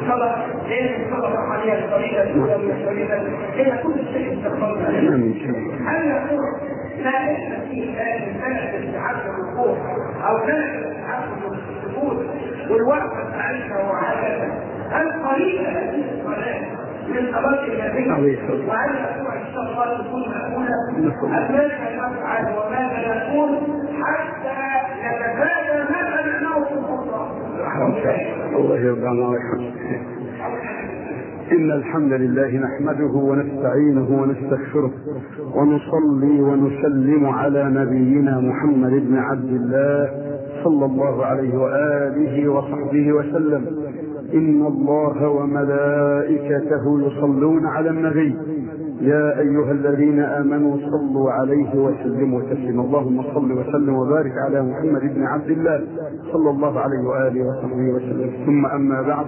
الصلاة لأن الصلاة الرحمانية الطريقة الأولى من الطريقة هي كل شيء استغفرنا هل يكون لا يحدث فيه سنة الاستعاذة الركوع أو سنة الاستعاذة السجود والوقفة بتاعتها وهكذا هل قريبة هذه الصلاة من صلاة النبي وهل يكون إن شاء الله تكون مأمولة أم ماذا نفعل وماذا نقول حتى نتفادى ما سمعناه في الخطبة الله يرضى عنه ويرحمه إن الحمد لله نحمده ونستعينه ونستغفره ونصلي ونسلم على نبينا محمد بن عبد الله صلى الله عليه وآله وصحبه وسلم إن الله وملائكته يصلون على النبي يا أيها الذين آمنوا صلوا عليه وسلموا تسليما اللهم صل وسلم وبارك على محمد بن عبد الله صلى الله عليه وآله وصحبه وسلم ثم أما بعد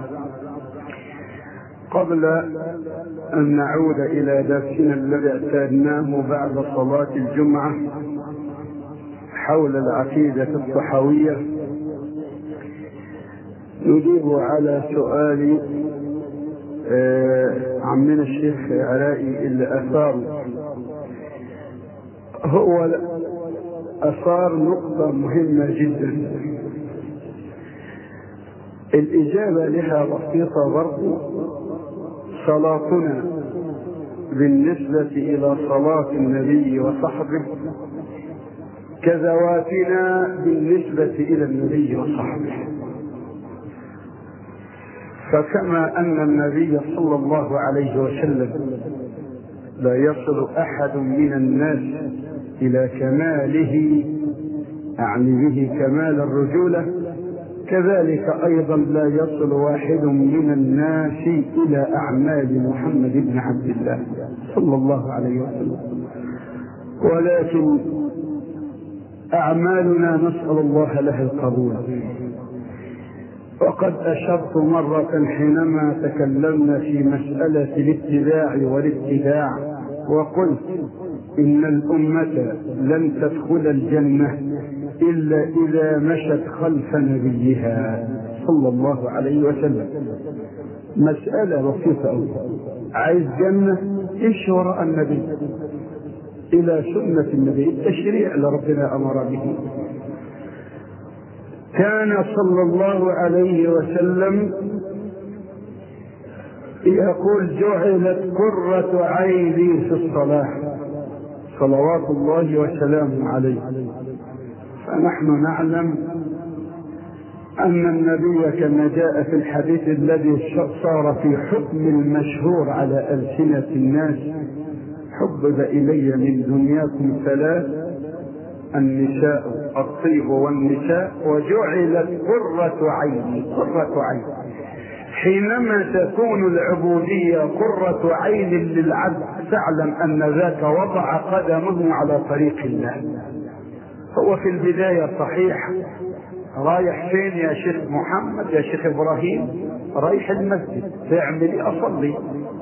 قبل أن نعود إلى درسنا الذي اعتادناه بعد صلاة الجمعة حول العقيدة الصحوية نجيب على سؤال عمنا الشيخ علائي اللي أثاره هو أثار نقطة مهمة جدا الإجابة لها بسيطة برضه صلاتنا بالنسبة إلى صلاة النبي وصحبه كذواتنا بالنسبة إلى النبي وصحبه فكما أن النبي صلى الله عليه وسلم لا يصل أحد من الناس إلى كماله أعني به كمال الرجولة كذلك أيضا لا يصل واحد من الناس إلى أعمال محمد بن عبد الله صلى الله عليه وسلم ولكن أعمالنا نسأل الله لها القبول وقد أشرت مرة حينما تكلمنا في مسألة الاتباع والاتباع وقلت إن الأمة لن تدخل الجنة إلا إذا مشت خلف نبيها صلى الله عليه وسلم مسألة بسيطة أوي عايز جنة امشي وراء النبي إلى سنة النبي التشريع اللي ربنا أمر به كان صلى الله عليه وسلم يقول جعلت قرة عيني في الصلاة صلوات الله وسلامه عليه فنحن نعلم أن النبي كما جاء في الحديث الذي صار في حكم المشهور على ألسنة الناس حبب إلي من دنياكم ثلاث النساء الطيب والنساء وجعلت قرة عيني قرة عين حينما تكون العبودية قرة عين للعبد فاعلم أن ذاك وضع قدمه على طريق الله هو في البداية صحيح رايح فين يا شيخ محمد يا شيخ إبراهيم رايح المسجد تعمل إيه أصلي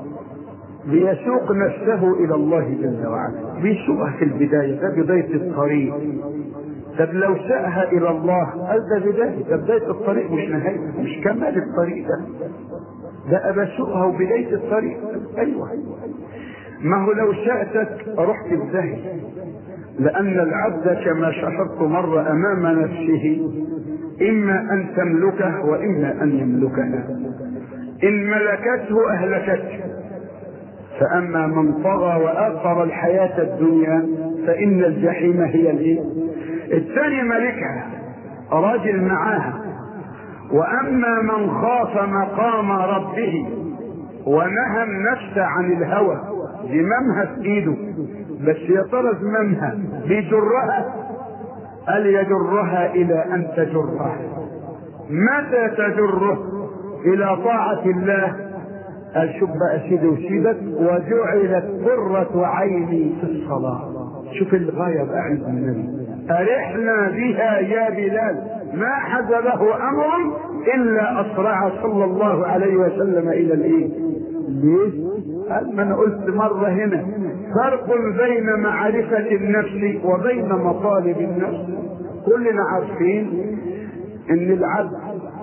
ليسوق نفسه إلى الله جل وعلا بيسوقها في البداية ده بداية الطريق طب لو ساءها إلى الله قال ده بداية ده بداية الطريق مش نهاية مش كمال الطريق ده ده أبسوقها وبداية الطريق أيوه ما هو لو سأتك رحت بداية لأن العبد كما شرحت مرة أمام نفسه إما أن تملكه وإما أن يملكها إن ملكته أهلكته فأما من طغى وآثر الحياة الدنيا فإن الجحيم هي الإيه؟ الثاني ملكها راجل معاها وأما من خاف مقام ربه ونهى النفس عن الهوى زمامها في ايده بس يا ترى زمامها بيجرها قال يجرها الى ان تجرها متى تجره الى طاعة الله قال شوف بقى سيدي وسيدك وجعلت قرة عيني في الصلاة شوف الغاية بقى عند النبي أرحنا بها يا بلال ما حزبه أمر إلا أسرع صلى الله عليه وسلم إلى الإيه؟ ليه؟ قال ما أنا قلت مرة هنا فرق بين معرفة النفس وبين مطالب النفس كلنا عارفين إن العبد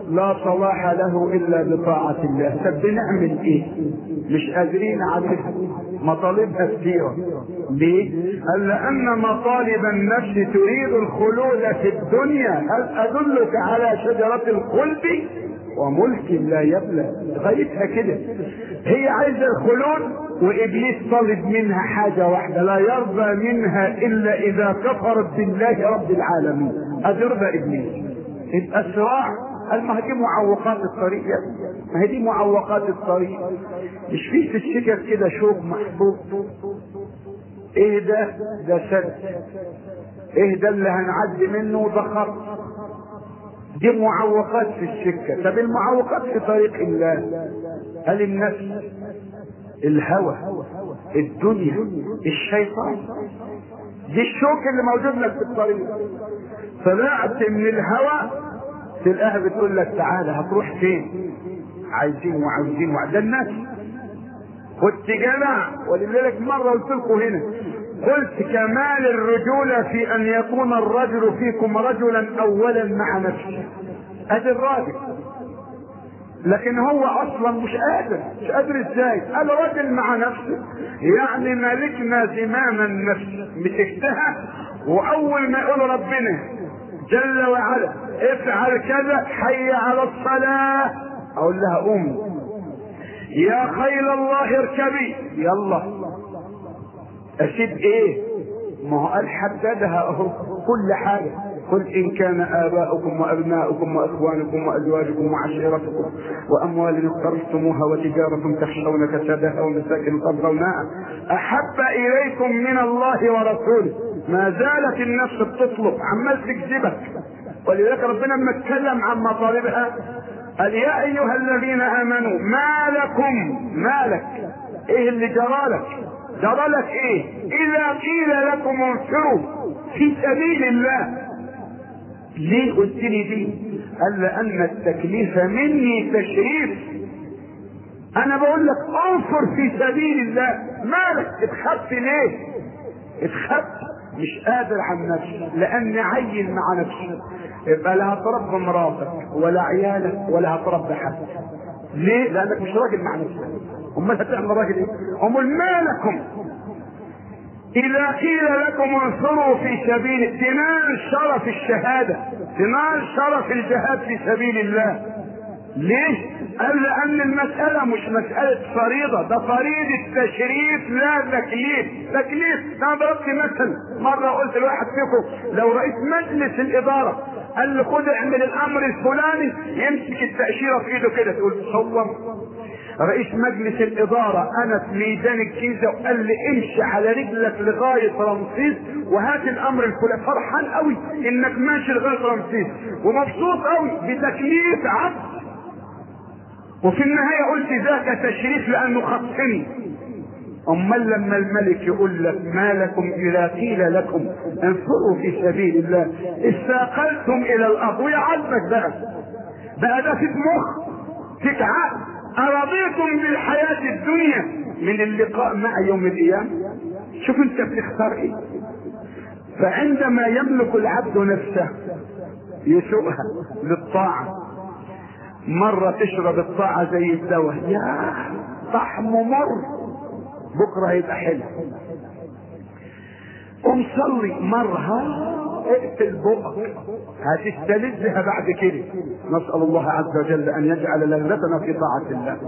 لا صلاح له الا بطاعة الله طب بنعمل ايه مش قادرين عليها مطالبها كثيرة ليه قال لان مطالب النفس تريد الخلود في الدنيا هل ادلك على شجرة الخلد وملك لا يبلى غايتها كده هي عايزة الخلود وابليس طلب منها حاجة واحدة لا يرضى منها الا اذا كفرت بالله رب العالمين ادرضى ابليس يبقى الصراع قال ما هي دي معوقات الطريق يا ابني. ما هي دي معوقات الطريق مش في في الشجر كده شوك محبوب ايه ده ده سد ايه ده اللي هنعدي منه ده خط دي معوقات في السكه طب المعوقات في طريق الله هل النفس الهوى الدنيا الشيطان دي الشوك اللي موجود لك في الطريق طلعت من الهوى تلاقيها بتقول لك تعالى هتروح فين عايزين وعاوزين وعد الناس كنت جدع ولذلك مرة قلت لكم هنا قلت كمال الرجولة في أن يكون الرجل فيكم رجلا أولا مع نفسه أدي الراجل لكن هو اصلا مش قادر مش قادر ازاي قال راجل مع نفسه يعني ملكنا زمام النفس مسكتها واول ما يقول ربنا جل وعلا افعل كذا حي على الصلاة اقول لها قومي يا خيل الله اركبي يلا اسيب ايه ما هو قال حددها اهو كل حاجه قل إن كان آباؤكم وأبناؤكم وإخوانكم وأزواجكم وعشيرتكم وأموال اقترفتموها وتجارة تخشون كسادها ومساكن ترضونها أحب إليكم من الله ورسوله ما زالت النفس بتطلب عمال تكذبك ولذلك ربنا لما اتكلم عن مطالبها قال يا أيها الذين آمنوا ما لكم ما لك إيه اللي جرالك جرالك إيه إذا قيل لكم انفروا في سبيل الله ليه قلت لي دي قال لان التكليف مني تشريف انا بقول لك انصر في سبيل الله مالك اتخبت ليه اتخبت مش قادر عن نفسي لان عين مع نفسي يبقى لا هتربى مراتك ولا عيالك ولا هتربى حد ليه لانك مش راجل مع نفسك امال هتعمل راجل ايه امال مالكم إذا قيل لكم انصروا في سبيل تنال شرف الشهادة تنال شرف الجهاد في سبيل الله ليه؟ قال لأن المسألة مش مسألة فريضة ده فريضة تشريف لا تكليف تكليف أنا ضربت مثل مرة قلت لواحد فيكم لو رئيس مجلس الإدارة قال له خد اعمل الأمر الفلاني يمسك التأشيرة في إيده كده تقول تصور رئيس مجلس الإدارة أنا في ميدان الجيزة وقال لي امشي على رجلك لغاية رمسيس وهات الأمر الفلاني فرحان قوي إنك ماشي لغاية رمسيس ومبسوط قوي بتكليف عبد وفي النهاية قلت ذاك تشريف لأنه خصني أمال لما الملك يقول لك ما لكم إذا قيل لكم انفروا في سبيل الله استاقلتم إلى الأرض ويعذبك بقى بقى ده في مخ فيك عقل أرضيتم بالحياة الدنيا من اللقاء مع يوم القيامة شوف انت بتختار ايه فعندما يملك العبد نفسه يسوقها للطاعة مرة تشرب الطاعة زي الدواء يا طعم مر بكرة هيبقى حلو قوم صلي مرة اقتل بقك هتستلذها بعد كده نسأل الله عز وجل ان يجعل لذتنا في طاعة الله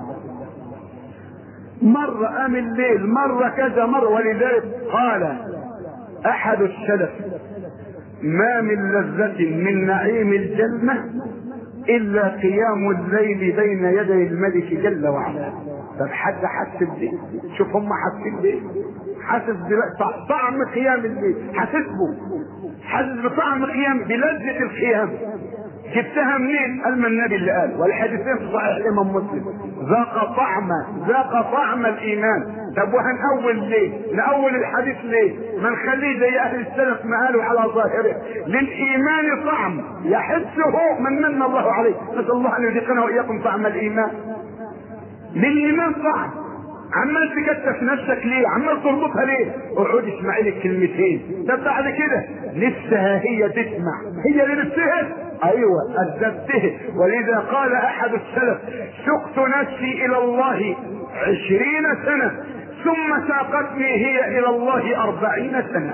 مرة قام الليل مرة كذا مرة ولذلك قال احد السلف ما من لذة من نعيم الجنة الا قيام الليل بين يدي الملك جل وعلا طب حد حس بيه شوف هم حاسين بيه حاسس بطعم قيام الليل حاسسبه حاسس بطعم قيام بلذة القيام جبتها منين؟ قال من النبي اللي قال والحديثين في صحيح الامام مسلم ذاق طعم ذاق طعم الايمان طب وهنأول ليه؟ نأول الحديث ليه؟ ما نخليه زي اهل السلف ما قالوا على ظاهره للايمان طعم يحسه من من الله عليه نسأل الله ان يذيقنا واياكم طعم الايمان للايمان طعم عمال تكتف نفسك ليه عمال تربطها ليه اقعد اسمعي لي الكلمتين ده بعد كده نفسها هي تسمع هي اللي نفسها ايوه اذبته ولذا قال احد السلف سقت نفسي الى الله عشرين سنة ثم ساقتني هي الى الله اربعين سنة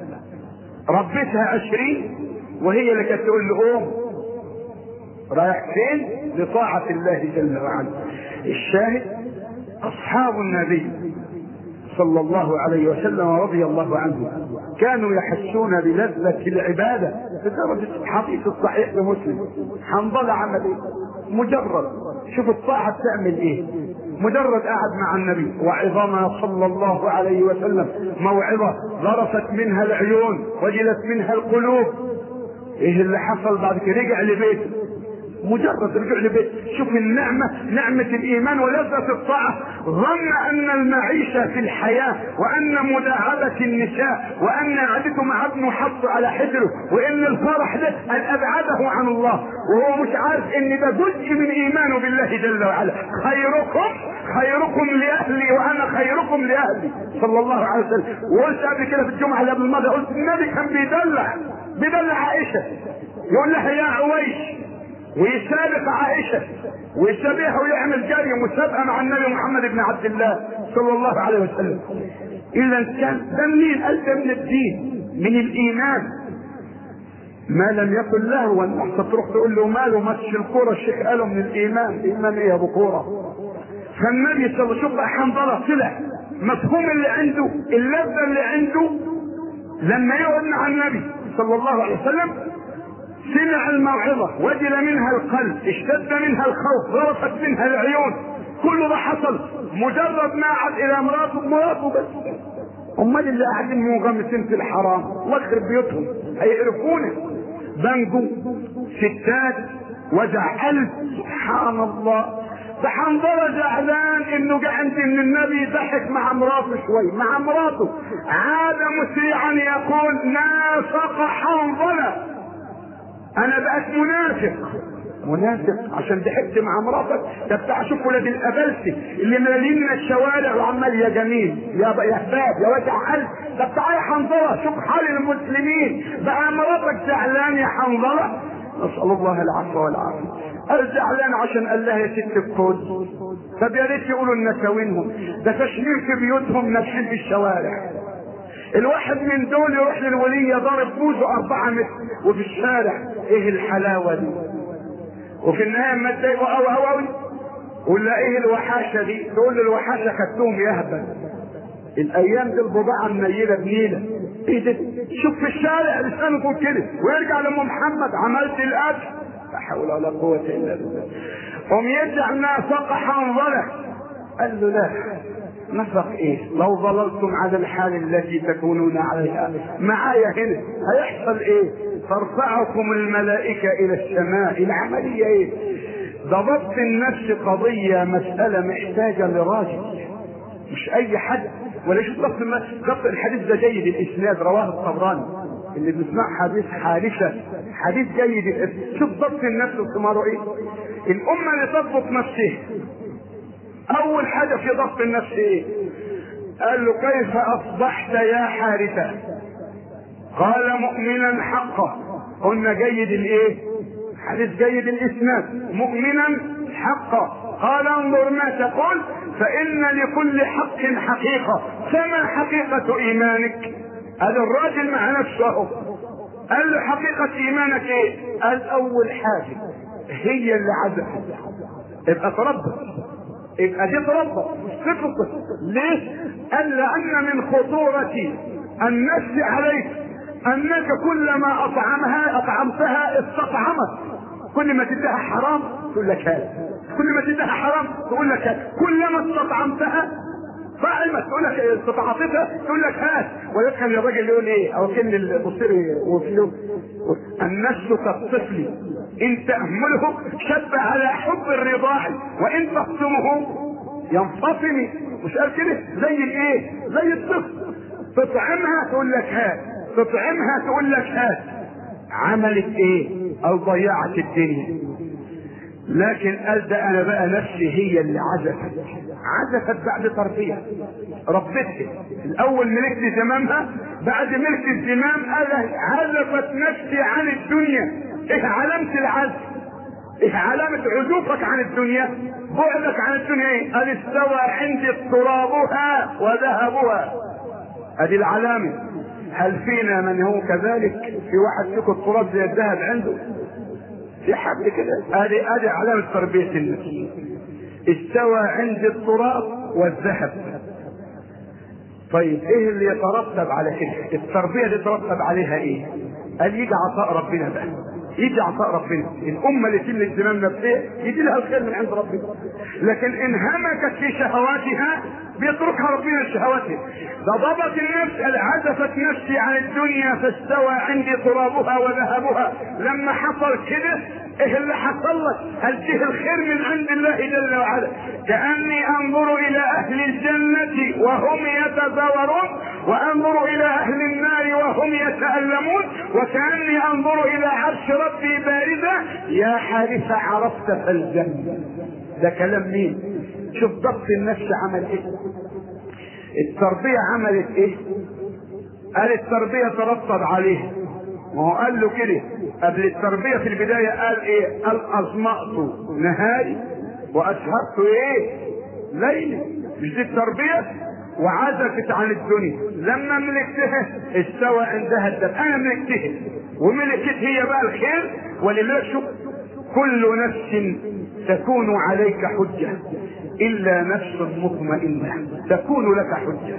ربتها عشرين وهي اللي كانت تقول له قوم رايح فين لطاعة الله جل وعلا الشاهد اصحاب النبي صلى الله عليه وسلم ورضي الله عنه كانوا يحسون بلذة العبادة لدرجة الحديث الصحيح لمسلم حنظلة عمل ايه مجرد شوف الطاعة بتعمل ايه مجرد قاعد مع النبي وعظما صلى الله عليه وسلم موعظة ذرفت منها العيون وجلت منها القلوب ايه اللي حصل بعد كده رجع لبيته مجرد رجوع لبيت شوف النعمة نعمة الإيمان ولذة الطاعة ظن أن المعيشة في الحياة وأن مداعبة النساء وأن قعدته مع ابنه حط على حجره وأن الفرح ده أن أبعده عن الله وهو مش عارف أن ده جزء من إيمانه بالله جل وعلا خيركم خيركم لأهلي وأنا خيركم لأهلي صلى الله عليه وسلم وقلت قبل كده في الجمعة اللي قبل الماضية قلت النبي كان بيدلع بيدلع عائشة يقول لها يا عويش ويسابق عائشة ويسابقها ويعمل جري مسابقة مع النبي محمد بن عبد الله صلى الله عليه وسلم إذا كان ده منين؟ قال ده من الدين من الإيمان ما لم يكن له انت تروح تقول له ماله ماتش الكورة الشيخ قاله من الإيمان إيمان إيه يا أبو كورة فالنبي صلى الله عليه وسلم حنظلة طلع مفهوم اللي عنده اللذة اللي عنده لما يقعد مع النبي صلى الله عليه وسلم سمع الموعظة وجل منها القلب اشتد منها الخوف ضرفت منها العيون كل ده حصل مجرد ما عاد الى مراته مراته بس امال اللي قاعدين منغمسين في الحرام الله يخرب بيوتهم هيعرفونه بنجو ستات وجع قلب سبحان الله ده حنظلة زعلان انه جه عند ان النبي ضحك مع مراته شوي مع مراته عاد مسرعا يقول نافق حنظله انا بقيت منافق منافق عشان ضحكت مع مراتك ده بتاع شوف ولاد الابلسي اللي مالين الشوارع وعمال يا جميل يا يا شباب يا وجع قلب ده بتاع يا حنظله شوف حال المسلمين بقى مراتك زعلان يا حنظله نسال الله العفو والعافيه قال زعلان عشان قال لها يا ست الكل طب يا ريت يقولوا لنساوينهم ده تشمير في بيوتهم ناجحين في الشوارع الواحد من دول يروح للولية ضارب بوزه أربعة متر وفي الشارع إيه الحلاوة دي وفي النهاية ما تضايقوا أوي أوي أوي ولا إيه الوحاشة دي تقول له الوحاشة خدتهم يهبل الأيام دي البضاعة منيلة بنيلة إيه ده شوف في الشارع لسانه تقول كده ويرجع لأم محمد عملت الأكل لا حول ولا قوة إلا بالله قوم يرجع نافق حنظلة قال له لا نفق ايه لو ظللتم على الحال التي تكونون عليها معايا هنا هيحصل ايه ترفعكم الملائكة الى السماء العملية ايه ده ضبط النفس قضية مسألة محتاجة لراجل مش اي حد ولا شوف ضبط ضبط الحديث ده جيد الاسناد رواه الطبراني اللي بنسمع حديث حادثة حديث جيد شوف ضبط النفس ثماره ايه الامة اللي تضبط نفسها اول حاجة في ضبط النفس ايه قال له كيف اصبحت يا حارثة قال مؤمنا حقا قلنا جيد الايه حديث جيد الاسناد مؤمنا حقا قال انظر ما تقول فان لكل حق حقيقة فما حقيقة ايمانك قال الراجل مع نفسه اهو قال له حقيقة ايمانك ايه قال اول حاجة هي اللي عزفت ابقى تربص يبقى دي تربى فكرة ليه؟ قال لأن من خطورة النفس عليك أنك كلما أطعمها أطعمتها استطعمت كل ما تديها حرام تقول لك هذا كل ما تديها حرام تقول لك هذا كلما استطعمتها طعمت تقول لك استطعمتها تقول لك هات ولكن الراجل يقول ايه او كان البصير وفيه النفس كالطفل ان تأمله شب على حب الرضاع وان تقسمه ينفصل مش قال كده زي الايه زي الطفل تطعمها تقول لك هات تطعمها تقول لك هات عملت ايه او ضيعت الدنيا لكن قال ده انا بقى نفسي هي اللي عزفت عزفت بعد تربية ربتها الأول ملكت زمامها بعد ملك الزمام قال عزفت نفسي عن الدنيا ايه علامة العزف ايه علامة عزوفك عن الدنيا بعدك عن الدنيا ايه قال استوى عندي ترابها وذهبها ادي العلامة هل فينا من هو كذلك في واحد فيكم التراب زي الذهب عنده في حد كده ادي ادي علامة تربية النفس استوى عندي التراب والذهب طيب ايه اللي يترتب على كده التربية اللي يترتب عليها ايه قال يجي عطاء ربنا بقى يجي عطاء ربنا الامه اللي تم الزمام نفسها يجي لها الخير من عند ربنا لكن ان همكت في شهواتها بيتركها ربنا شهواتها ده ضبط النفس عزفت نفسي عن الدنيا فاستوى عندي ترابها وذهبها لما حصل كده ايه اللي حصل لك هل فيه الخير من عند الله جل وعلا كاني انظر الى اهل الجنه وهم يتزاورون وانظر الى اهل النار وهم يتالمون وكاني انظر الى عرش ربي بارزه يا حارثه عرفت فالجنه ده كلام مين شوف ضبط النفس عمل ايه التربيه عملت ايه قال التربيه ترتب عليها ما هو قال له كده قبل التربيه في البدايه قال ايه قال اظمأت نهاري واسهرت ايه ليلي مش دي التربيه وعزفت عن الدنيا لما ملكتها استوى عندها الدم انا ملكتها وملكت هي بقى الخير ولله شوف كل نفس تكون عليك حجه الا نفس مطمئنه تكون لك حجه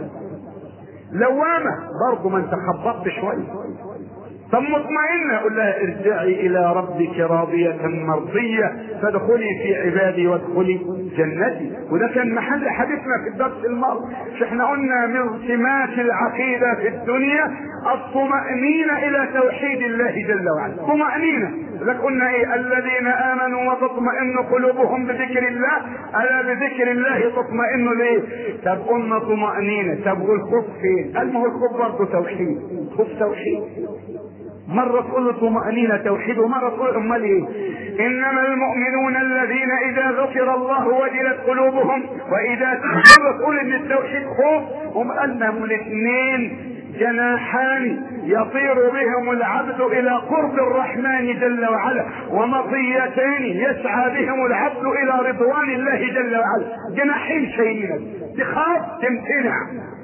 لوامه برضه ما انت خبطت شويه طب مطمئنة قل لها ارجعي إلى ربك راضية مرضية فادخلي في عبادي وادخلي جنتي وده كان محل حديثنا في الدرس الماضي مش احنا قلنا من سمات العقيدة في الدنيا الطمأنينة إلى توحيد الله جل وعلا طمأنينة لك قلنا ايه الذين آمنوا وتطمئن قلوبهم بذكر الله ألا بذكر الله تطمئن ليه طب قلنا طمأنينة طب والخوف فين قال ما هو الخوف برضه توحيد خوف توحيد مرة تقول له طمأنينة توحيد ومرة تقول أمال إيه؟ إنما المؤمنون الذين إذا ذكر الله وجلت قلوبهم وإذا مرة تقول إن التوحيد خوف هم أنهم الاثنين جناحان يطير بهم العبد إلى قرب الرحمن جل وعلا ومطيتان يسعى بهم العبد إلى رضوان الله جل وعلا جناحين شيئين تخاف تمتنع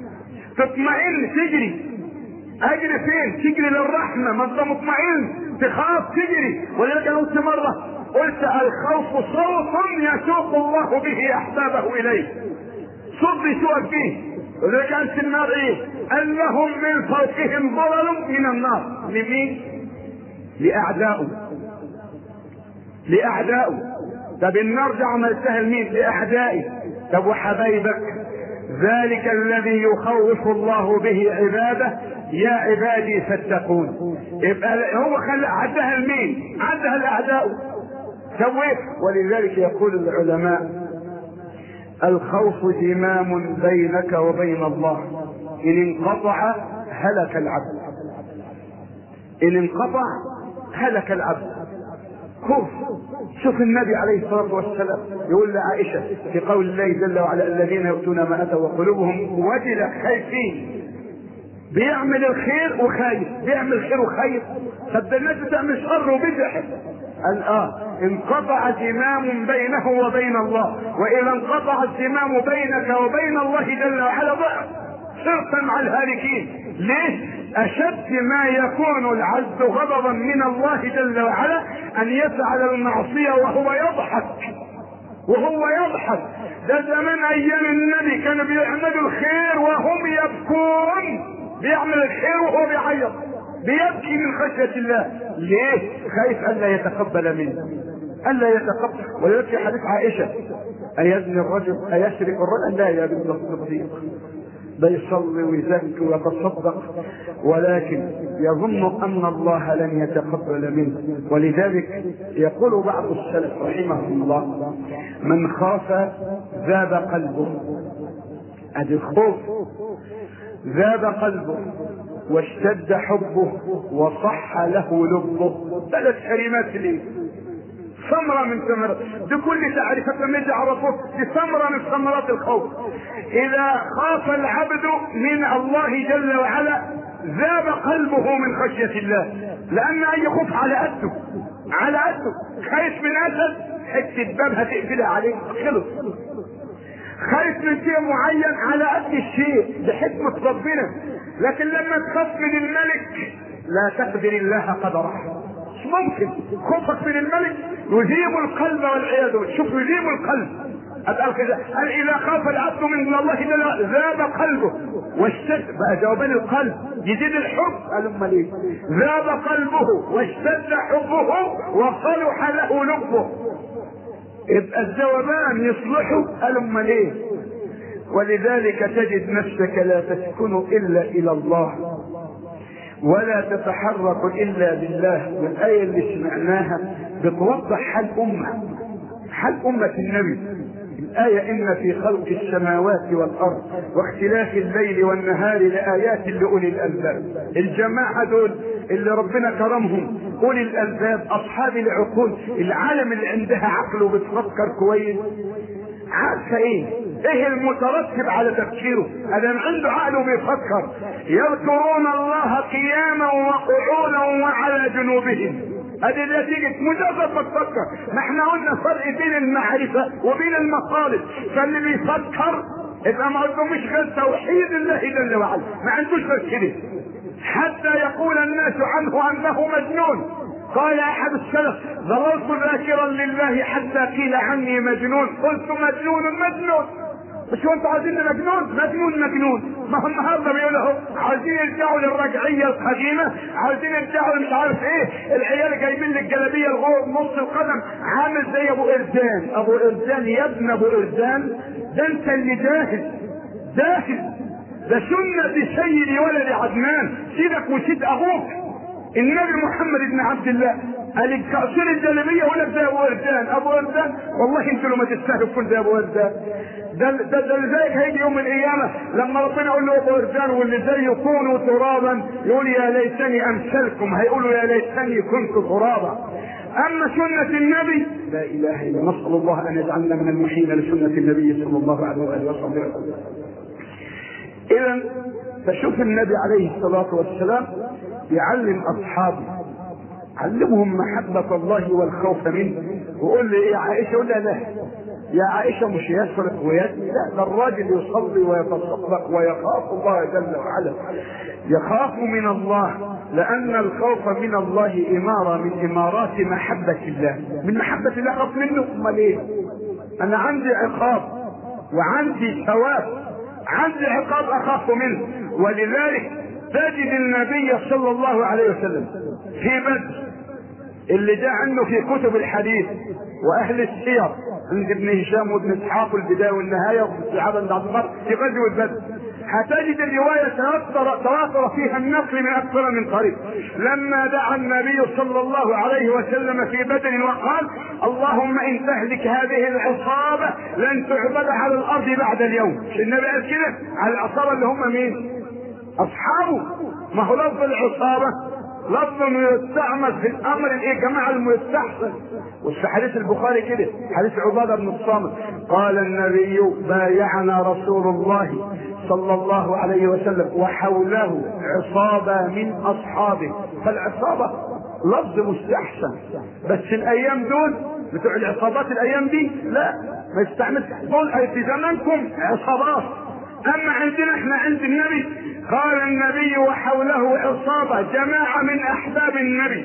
تطمئن تجري اجري فين تجري للرحمة ما انت مطمئن تخاف تجري ولذلك انا قلت مرة قلت الخوف صوت يسوق الله به احبابه اليه صوت يسوق به ولذلك قال في النار ايه قال لهم من فوقهم ظلل من النار لمين لاعدائه لاعدائه طب النار دي عملتها لمين لاعدائي طب وحبايبك ذلك الذي يخوف الله به عباده يا عبادي فاتقون يبقى هو خلى عدها لمين؟ عدها الاعداء سويت ولذلك يقول العلماء الخوف زمام بينك وبين الله ان انقطع هلك العبد ان انقطع هلك العبد خوف شوف النبي عليه الصلاة والسلام يقول لعائشة في قول الله جل وعلا الذين يؤتون ما أتوا وقلوبهم وجلة خايفين بيعمل الخير وخايف بيعمل خير وخايف طب الناس بتعمل شر وبتضحك قال اه انقطع زمام بينه وبين الله واذا انقطع الزمام بينك وبين الله جل وعلا ضعف صرت مع الهالكين ليه اشد ما يكون العبد غضبا من الله جل وعلا ان يفعل المعصيه وهو يضحك وهو يضحك ده زمان ايام النبي كانوا بيعملوا الخير وهم يبكون بيعمل الخير وهو بيعيط بيبكي من خشية الله ليه خايف ألا يتقبل منه ألا يتقبل ولذلك في حديث عائشة أيزني الرجل أيسرق الرجل لا يا بنت الصديق ده يصلي ويزكي ويتصدق ولكن يظن ان الله لن يتقبل منه ولذلك يقول بعض السلف رحمهم الله من خاف ذاب قلبه ادي الخوف ذاب قلبه واشتد حبه وصح له لبه ثلاث كلمات ليه ثمرة من ثمرات بكل تعريفات لما يجي عرفوه دي ثمرة من ثمرات الخوف إذا خاف العبد من الله جل وعلا ذاب قلبه من خشية الله لأن أي خوف على قده على قده خايف من أسد حتة باب هتقفلها عليك خلص خايف من شيء معين على قد الشيء بحكمة ربنا لكن لما تخاف من الملك لا تقدر الله قدره مش ممكن خوفك من الملك يذيب القلب والعياذ بالله شوف يذيب القلب قال كده قال اذا خاف العبد من الله جل ذاب قلبه واشتد بقى جوابان القلب يزيد الحب قال امال ايه ذاب قلبه واشتد حبه وصلح له لبه يبقى الذوبان يصلحوا قال امال ايه ولذلك تجد نفسك لا تسكن الا الى الله ولا تتحرك الا بالله والايه اللي سمعناها بتوضح حال امه حال امه النبي الآية إن في خلق السماوات والأرض واختلاف الليل والنهار لآيات لأولي الألباب الجماعة دول اللي ربنا كرمهم أولي الألباب أصحاب العقول العالم اللي عندها عقل وبتفكر كويس عارفة إيه ايه المترتب على تفكيره ادم عنده عقل وبيفكر يذكرون الله قياما وقعودا وعلى جنوبهم ادي نتيجة مجرد ما تفكر ما احنا قلنا فرق بين المعرفة وبين المطالب فاللي بيفكر يبقى ما عندهمش غير توحيد الله جل وعلا ما عندوش غير كده حتى يقول الناس عنه انه مجنون قال احد السلف ظللت ذاكرا لله حتى قيل عني مجنون قلت مجنون مجنون مش هو انتوا عايزين مجنون مجنون مجنون ما هو النهارده بيقولوا اهو عايزين يرجعوا للرجعيه القديمه عايزين يرجعوا مش عارف ايه العيال جايبين لك جلابيه لغايه نص القدم عامل زي ابو قردان ابو قردان يا ابن ابو قردان ده انت اللي جاهل جاهل ده سنة سيد ولد عدنان سيدك وسيد ابوك النبي محمد بن عبد الله قال الكأسين الجلبية ولا زي ابو وردان ابو وردان والله انتوا لو ما تستاهلوا تكون زي ابو وردان ده ده ده لذلك هيجي يوم من القيامة لما ربنا يقول له ابو وردان واللي زيه كونوا ترابا يقول يا ليتني امثلكم هيقولوا يا ليتني كنت ترابا اما سنة النبي لا اله الا نسأل الله ان يجعلنا من المحين لسنة النبي صلى الله عليه واله وسلم اذا فشوف النبي عليه الصلاة والسلام يعلم اصحابه علمهم محبة الله والخوف منه وقول لي ايه عائشة ولا لا يا عائشة مش يسرق ويزني لا ده الراجل يصلي ويتصدق ويخاف الله جل وعلا يخاف من الله لأن الخوف من الله إمارة من إمارات محبة الله من محبة الله أخاف منه أمال إيه؟ أنا عندي عقاب وعندي ثواب عندي عقاب أخاف منه ولذلك تجد النبي صلى الله عليه وسلم في بدر اللي جاء عنه في كتب الحديث واهل السير عند ابن هشام وابن اسحاق البدايه والنهايه وفي الصحابه عند عبد الله في غزوه بدر هتجد الروايه تواتر تواتر فيها النقل من اكثر من طريق لما دعا النبي صلى الله عليه وسلم في بدر وقال اللهم ان تهلك هذه العصابه لن تعبد على الارض بعد اليوم النبي قال كده على العصابه اللي هم مين؟ اصحابه ما هو لفظ العصابه لفظ يستعمل في الامر الايه جماعه المستحسن وفي حديث البخاري كده حديث عباده بن الصامت قال النبي بايعنا رسول الله صلى الله عليه وسلم وحوله عصابه من اصحابه فالعصابه لفظ مستحسن بس الايام دول بتوع العصابات الايام دي لا ما يستعملش دول في زمانكم عصابات اما عندنا احنا عند النبي قال النبي وحوله عصابة جماعة من احباب النبي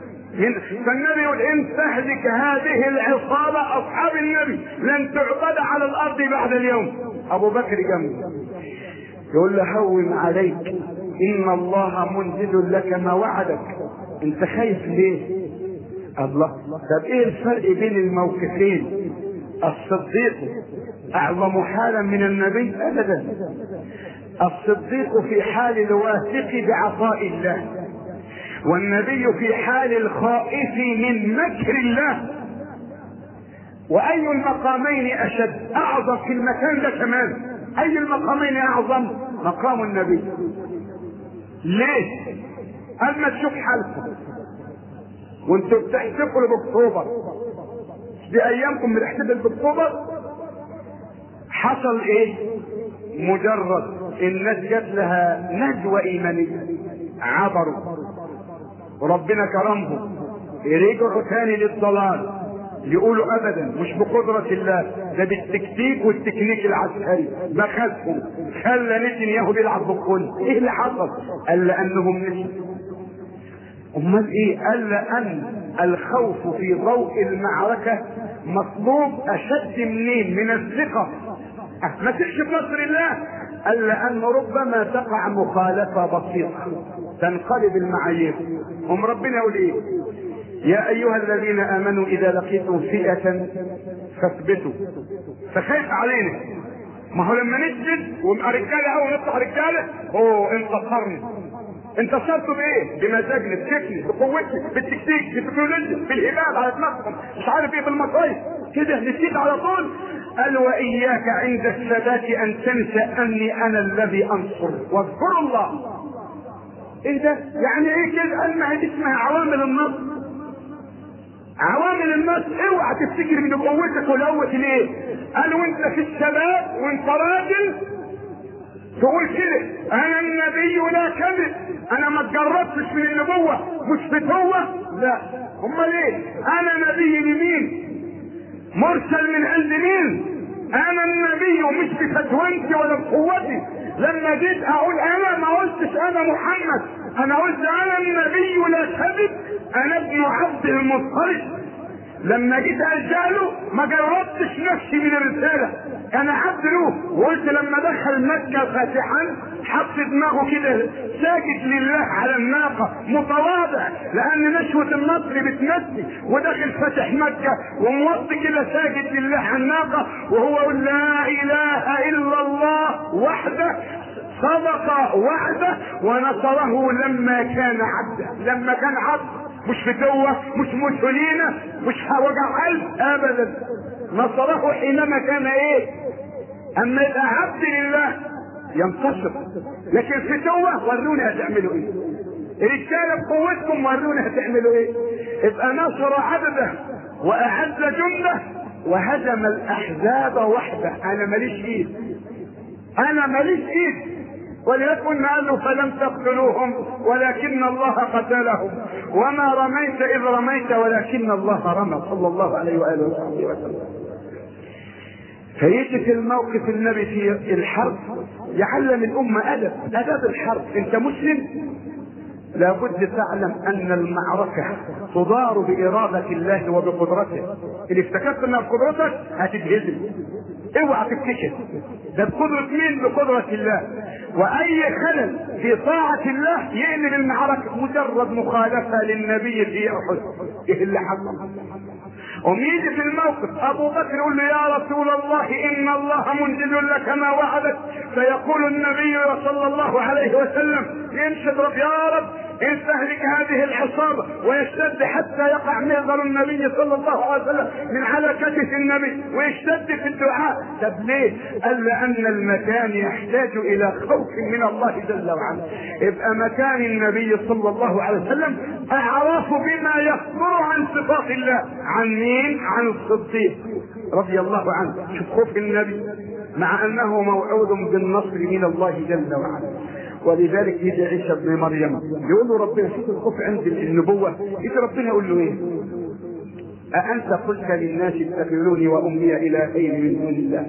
فالنبي يقول ان تهلك هذه العصابة اصحاب النبي لن تعبد على الارض بعد اليوم ابو بكر جنبه يقول له هون عليك ان الله منزل لك ما وعدك انت خايف ليه الله طب ايه الفرق بين الموقفين الصديق اعظم حالا من النبي ابدا الصديق في حال الواثق بعطاء الله والنبي في حال الخائف من مكر الله واي المقامين اشد اعظم في المكان ده كمان اي المقامين اعظم مقام النبي ليه اما تشوف حالكم وانتوا بتحتفلوا باكتوبر دي ايامكم بنحتفل باكتوبر حصل ايه مجرد الناس جات لها نجوى ايمانيه عبروا وربنا كرمهم رجعوا تاني للضلال يقولوا ابدا مش بقدرة الله ده بالتكتيك والتكنيك العسكري بخسهم خلى نتنياهو بيلعب بالكل ايه اللي حصل؟ قال لانهم نسوا امال ايه؟ قال لان الخوف في ضوء المعركة مطلوب اشد منين؟ من الثقة ما تكشف نصر الله قال لأن ربما تقع مخالفة بسيطة تنقلب المعايير هم ربنا يقول ايه يا ايها الذين امنوا اذا لقيتم فئة فاثبتوا فخايف علينا ما هو لما نسجد ونبقى رجاله او نطلع رجاله اوه انتصرنا انتصرتوا بايه؟ بمزاجنا بشكلي بقوتي بالتكتيك بالتكنولوجيا بالهباب على دماغكم مش عارف ايه بالمصايب كده نسيت على طول قال واياك عند الثبات ان تنسى اني انا الذي انصر واذكر الله ايه ده؟ يعني ايه كده؟ قال ما هي اسمها عوامل النصر عوامل النصر اوعى تفتكر ان قوتك ولقوة ليه؟ قال وانت في الثبات وانت راجل تقول كده انا النبي لا كذب انا ما اتجربتش من النبوة مش فتوة لا امال ايه انا نبي لمين مرسل من عند مين انا النبي مش بفتوانتي ولا بقوتي لما جيت اقول انا ما قلتش انا محمد انا قلت انا النبي لا كذب انا ابن عبد المطلب لما جيت ارجع ما جربتش نفسي من الرساله انا عبد له وقلت لما دخل مكه فاتحا حط دماغه كده ساجد لله على الناقه متواضع لان نشوه النصر بتمسي وداخل فاتح مكه وموطي كده ساجد لله على الناقه وهو يقول لا اله الا الله وحده صدق وعده ونصره لما كان عبدا لما كان عبد مش فتوة مش موسولينا مش وجع قلب ابدا نصره حينما كان ايه اما يبقى عبد لله ينتصر لكن فتوة ورونا هتعملوا ايه رجالة بقوتكم ورونا هتعملوا ايه يبقى نصر عبده واعز جنده وهزم الاحزاب وحده انا ماليش ايد انا ماليش ايد وليكن قالوا فلم تقتلوهم ولكن الله قتلهم وما رميت اذ رميت ولكن الله رمى صلى الله عليه واله وصحبه وسلم فيجي في الموقف النبي في الحرب يعلم الامه ادب ادب الحرب انت مسلم لابد تعلم ان المعركة تدار بارادة الله وبقدرته اللي افتكرت انها بقدرتك هتتهزم اوعى تفتكر ده بقدرة مين بقدرة الله واي خلل في طاعة الله يقلب المعركة مجرد مخالفة للنبي في احد ايه اللي حصل وميجي في الموقف ابو بكر يقول له يا رسول الله ان الله منزل لك ما وعدك فيقول النبي صلى الله عليه وسلم ينشد رب يا رب ان تهلك هذه العصابة ويشتد حتى يقع مهضر النبي صلى الله عليه وسلم من على كتف النبي ويشتد في الدعاء طب ليه؟ قال لان المكان يحتاج الى خوف من الله جل وعلا يبقى مكان النبي صلى الله عليه وسلم اعرف بما يخبر عن صفات الله عن مين؟ عن الصديق رضي الله عنه شوف خوف النبي مع انه موعود بالنصر من الله جل وعلا ولذلك يجي عيسى بن مريم يقول له ربنا شوف الخوف عند النبوه يجي ربنا يقول له ايه؟ أأنت قلت للناس اتخذوني وأمي إلهين من دون الله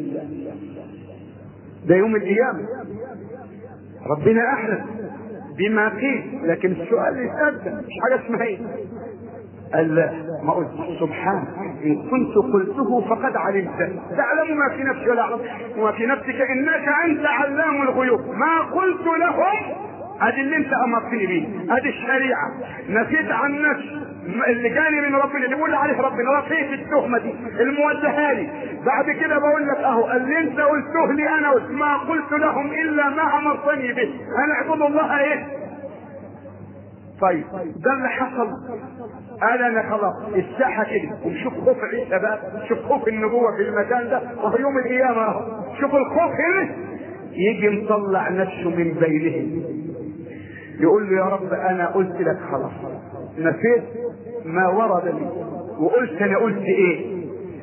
ده يوم القيامة ربنا أعلم بما قيل لكن السؤال يتقدم مش حاجة اسمها ايه قال لا ما قلت سبحانك ان كنت قلته فقد علمت تعلم ما في نفسي ولا اعلم وما في نفسك انك انت علام الغيوب ما قلت لهم ادي اللي انت امرتني بيه ادي الشريعه نسيت عن نفسي اللي جاني من ربنا اللي بيقول عليه ربنا رفيت التهمه دي الموجهه لي بعد كده بقول لك اهو اللي انت قلته لي انا قلت ما قلت لهم الا ما امرتني به انا اعبد الله ايه طيب ده اللي حصل قال انا خلاص الساحه كده وشوف خوف عيسى بقى شوف خوف النبوه في المكان ده وفي يوم القيامه اهو شوف الخوف هنا يجي مطلع نفسه من بينهم يقول له يا رب انا قلت لك خلاص نسيت ما ورد لي وقلت انا قلت ايه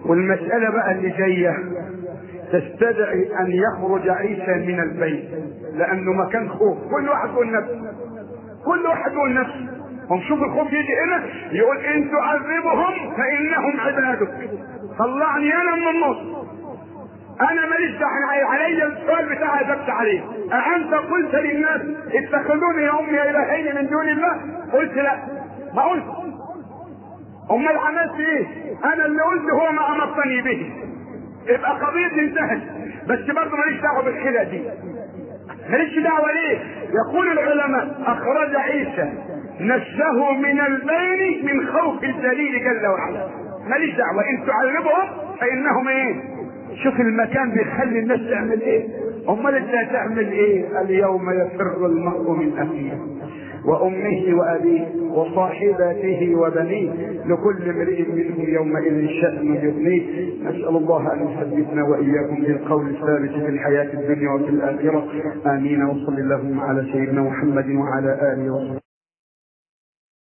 والمسألة بقى اللي جاية تستدعي أن يخرج عيسى من البيت لأنه مكان خوف كل واحد يقول نفسه كل واحد يقول نفسه هم شوف الخوف يجي هنا يقول إن تعذبهم فإنهم عبادك طلعني أنا من النص انا ماليش دعوه علي السؤال بتاع اجبت عليه اانت قلت للناس اتخذوني يا امي الهين من دون الله قلت لا ما قلت امال عملت ايه انا اللي قلت هو ما امرتني به يبقى قضيتي انتهت بس برضه ماليش دعوه بالخلق دي ماليش دعوه ليه يقول العلماء اخرج عيسى نفسه من البين من خوف الجليل جل وعلا ماليش دعوه ان تعذبهم فانهم ايه شوف المكان بيخلي الناس تعمل ايه امال انت هتعمل ايه اليوم يفر المرء من اخيه وامه وابيه وصاحبته وبنيه لكل امرئ منهم يومئذ شان يغنيه نسال الله ان يثبتنا واياكم بالقول الثابت في الحياه الدنيا وفي الاخره امين وصل اللهم على سيدنا محمد وعلى اله وصحبه